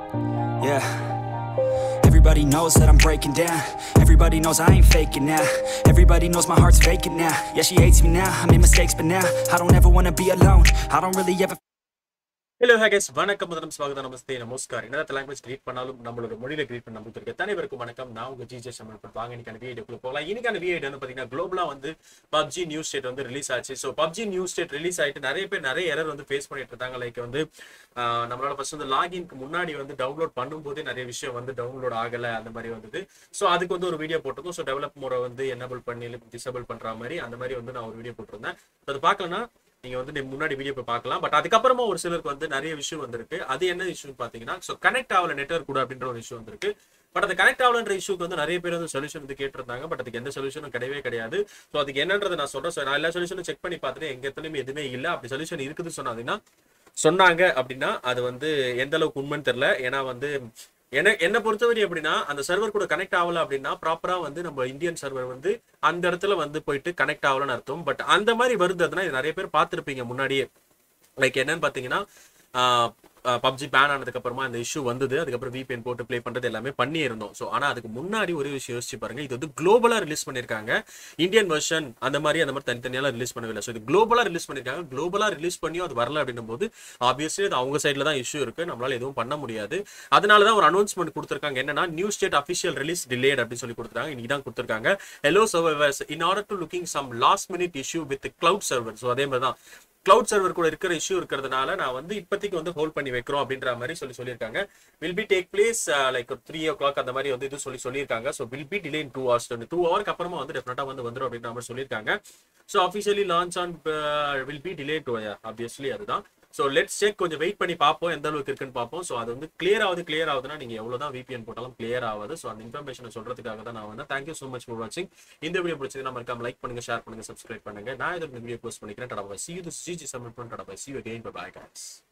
Yeah. Everybody knows that I'm breaking down. Everybody knows I ain't faking now. Everybody knows my heart's vacant now. Yeah, she hates me now. I made mistakes, but now I don't ever wanna be alone. I don't really ever hello ஹேகஸ் வணக்கம் முதலம் ஸ்வாகதம் நமஸ்தே நமஸ்கார் என்னத்த language create பண்ணாலும் நம்மளோட மொழியில create பண்ண நம்மளுக்கு இருக்க அனைவருக்கும் வணக்கம் நான் உங்க ஜிஜே சமர்ப்பன் வாங்க இன்னைக்கான வீடியோக்குள்ள போகலாம் இன்னைக்கான வீடியோ வந்து பாத்தீங்கன்னா குளோபலா வந்து பப்ஜி நியூஸ் ஸ்டேட் வந்து ரிலீஸ் ஆச்சு so PUBG new state release ஆயிட்டு நிறைய பேர் நிறைய எரர் வந்து ஃபேஸ் பண்ணிட்டு இருந்தாங்க லைக் வந்து ஆஹ், நம்மளால ஃபர்ஸ்ட் வந்து லாகின்க்கு முன்னாடி வந்து டவுன்லோட் பண்ணும்போதே நிறைய விஷயம் வந்து டவுன்லோட் ஆகல அந்த மாதிரி வந்தது ஸோ அதுக்கு வந்து ஒரு வீடியோ போட்டிருந்தோம் ஸோ டெவலப் முறை வந்து என்னபிள் பண்ணி டிசபிள் பண்ற மாதிரி அந்த மாதிரி வந்து நான் ஒரு வீடியோ போட்டிருந்தேன் So அது பார்க்கலன்னா நீங்க வந்து நீ முன்னாடி வீடியோ போய் பார்க்கலாம் பட் அதுக்கப்புறமா ஒரு சிலருக்கு வந்து நிறைய விஷயம் வந்திருக்கு அது என்ன இஷ்யூ பாத்தீங்கன்னா ஸோ கனெக்ட் ஆகல நெட்வொர்க் கூட அப்படின்ற ஒரு இஷ்யூ வந்திருக்கு பட் அந்த கனெக்ட் ஆகலன்ற இஷ்யூக்கு வந்து நிறைய பேர் வந்து சொல்யூஷன் வந்து கேட்டிருந்தாங்க பட் அதுக்கு எந்த சொல்யூஷனும் கிடையவே கிடையாது ஸோ அதுக்கு என்னன்றதை நான் சொல்றேன் ஸோ நான் எல்லா சொல்யூஷனும் செக் பண்ணி பார்த்துட்டு எங்க எத்தனையுமே எதுவுமே இல்லை அப்படி சொல்யூஷன் இருக்குது சொன்னாங்கன்னா சொன்னாங்க அப்படின்னா அது வந்து எந்த அளவுக்கு உண்மைன்னு தெரியல ஏன்னா வந்து என்ன என்ன பொறுத்தவரை எப்படின்னா அந்த சர்வர் கூட கனெக்ட் ஆகல அப்படின்னா ப்ராப்பரா வந்து நம்ம இந்தியன் சர்வர் வந்து அந்த இடத்துல வந்து போயிட்டு கனெக்ட் ஆகலன்னு அர்த்தம் பட் அந்த மாதிரி வருதுன்னா இது நிறைய பேர் பார்த்துருப்பீங்க முன்னாடியே லைக் என்னன்னு பார்த்தீங்கன்னா பப்ஜி பேன் ஆனதுக்கு அப்புறமா இந்த இஷ்யூ வந்தது அதுக்கப்புறம் VPN போட்டு ப்ளே பண்றது எல்லாமே பண்ணி இருந்தோம் ஸோ ஆனா அதுக்கு முன்னாடி ஒரு விஷயம் யோசிச்சு பாருங்க இது வந்து குளோபலா ரிலீஸ் பண்ணிருக்காங்க இந்தியன் வெர்ஷன் அந்த மாதிரி அந்த மாதிரி தனித்தனியால ரிலீஸ் பண்ணவில்லை ஸோ இது குளோபலா ரிலீஸ் பண்ணிருக்காங்க குளோபலா ரிலீஸ் பண்ணியும் அது வரல அப்படின்னும் போது ஆப்வியஸ்லி அது அவங்க சைட்ல தான் இஷ்யூ இருக்கு நம்மளால எதுவும் பண்ண முடியாது அதனால தான் ஒரு அனௌன்ஸ்மெண்ட் கொடுத்துருக்காங்க என்னன்னா new state official release delayed அப்படின்னு சொல்லி கொடுத்துருக்காங்க இன்னைக்கு தான் கொடுத்துருக்காங்க hello servers in order to looking some last minute issue with cloud server so அதே மாதிரி தான் கிளவுட் சர்வர் கூட இருக்கிற இஷ்யூ இருக்கிறதுனால நான் வந்து இப்போதைக்கு வந்து ஹோல்ட் பண்ணி வைக்கிறோம் அப்படின்ற மாதிரி சொல்லி சொல்லியிருக்காங்க will be take place like three o'clock அந்த மாதிரி வந்து இது சொல்லி சொல்லியிருக்காங்க so will be delay in two hours two ஹவருக்கு அப்புறமா வந்து டெஃபினட்டா வந்து வந்துடும் அப்படின்ற மாதிரி சொல்லியிருக்காங்க so officially launch on will be delay to obviously அதுதான் ஸோ லெட்ஸ் செக் கொஞ்சம் வெயிட் பண்ணி பார்ப்போம் எந்த அளவுக்கு இருக்குன்னு பார்ப்போம் ஸோ அது வந்து கிளியர் ஆகுது கிளியர் ஆகுதுன்னா நீங்க எவ்வளவுதான் VPN போட்டாலும் கிளியர் ஆகுது ஸோ அந்த இன்ஃபர்மேஷனை சொல்றதுக்காக தான் நான் வந்து தேங்க்யூ ஸோ மச் ஃபார் வாட்சிங் இந்த வீடியோ பிடிச்சதுன்னா மறக்காம லைக் பண்ணுங்க ஷேர் பண்ணுங்க சப்ஸ்கிரைப் பண்ணுங்க நான் இதோட வீடியோ போஸ்ட் பண்ணிக்கிறேன் டடா பை சி யூ சி ஜி சப்மிட் பண்ண tata bye see you again bye bye guys